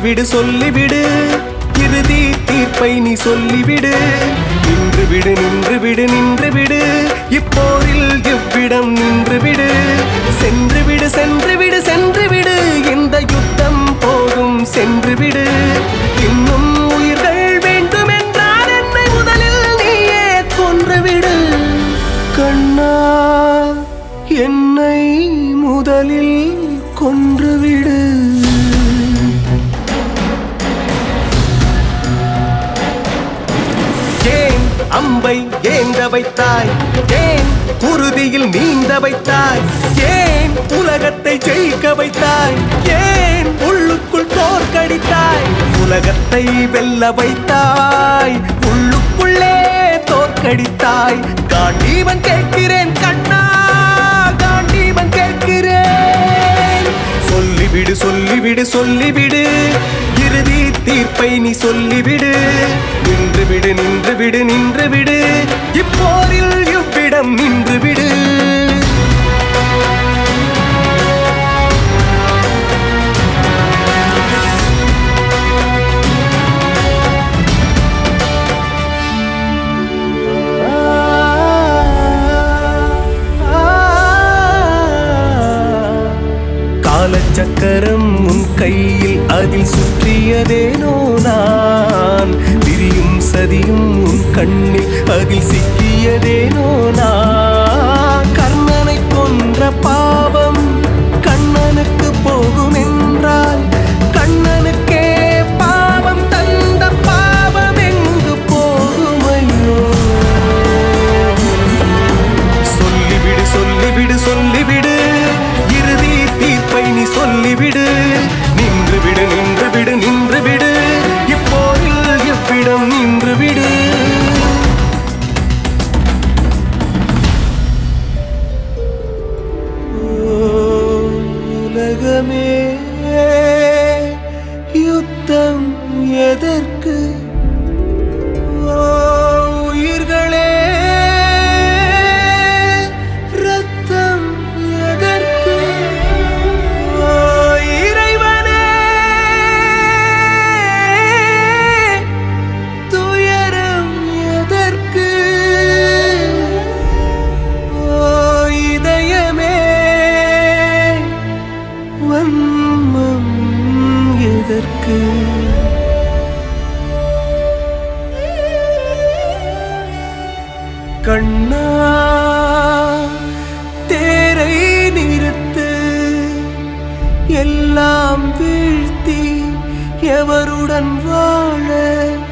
சொல்லிவிடு சொல்லிவிடு இறுதி தீர்ப்பை நீ சொல்லிவிடு நின்று விடு நின்று விடு நின்று விடு இப்போரில் இவ்விடம் நின்று விடு சென்று விடு சென்று விடு சென்று விடு இந்த யுத்தம் போகும் சென்று விடு இன்னும் உயிர்கள் வேண்டும் என்றால் என்னை முதலில் நீயே கொன்றுவிடு கண்ணா என்னை முதலில் கொன்றுவிடு ஏன் அம்பை ஏந்த வைத்தாய் ஏன் உறுதியில் நீந்த வைத்தாய் ஏன் உலகத்தை ஜெயிக்க வைத்தாய் ஏன் உள்ளுக்குள் தோற்கடித்தாய் உலகத்தை வெல்ல வைத்தாய் உள்ளுக்குள்ளே தோற்கடித்தாய் காண்டீவன் கேட்கிறேன் கண்ணா காண்டீவன் கேட்கிறேன் சொல்லிவிடு சொல்லிவிடு சொல்லிவிடு இறுதி தீர்ப்பை நீ சொல்லிவிடு நின்று விடு நின்று விடு நின்று விடு இப்போரில் இவ்விடம் நின்று விடு காலச்சக்கரம் உன் கையில் அதில் சுற்றியதேனோ நான் விரியும் சதியும் உன் கண்ணில் அதில் சிக்கியதேனோ நான் கர்ணனை கொன்ற பாவம் கண்ணனுக்கு போகும் என்றால் கண்ணனுக்கே பாவம் தந்த பாவம் எங்கு போகுமையோ சொல்லிவிடு சொல்லிவிடு சொல்லிவிடு இறுதி தீர்ப்பை நீ சொல்லிவிடு நின்று விடு நின்று விடு நின்று விடு இப்போதில் எவ்விடம் நின்று விடு உலகமே யுத்தம் எதற்கு ஓ உயிர்களே ரத்தம் எதற்கு ஓ இறைவனே துயரம் எதற்கு ஓ இதயமே வன்மம் எதற்கு கண்ணா தேரை நிறுத்து எல்லாம் வீழ்த்தி எவருடன் வாழ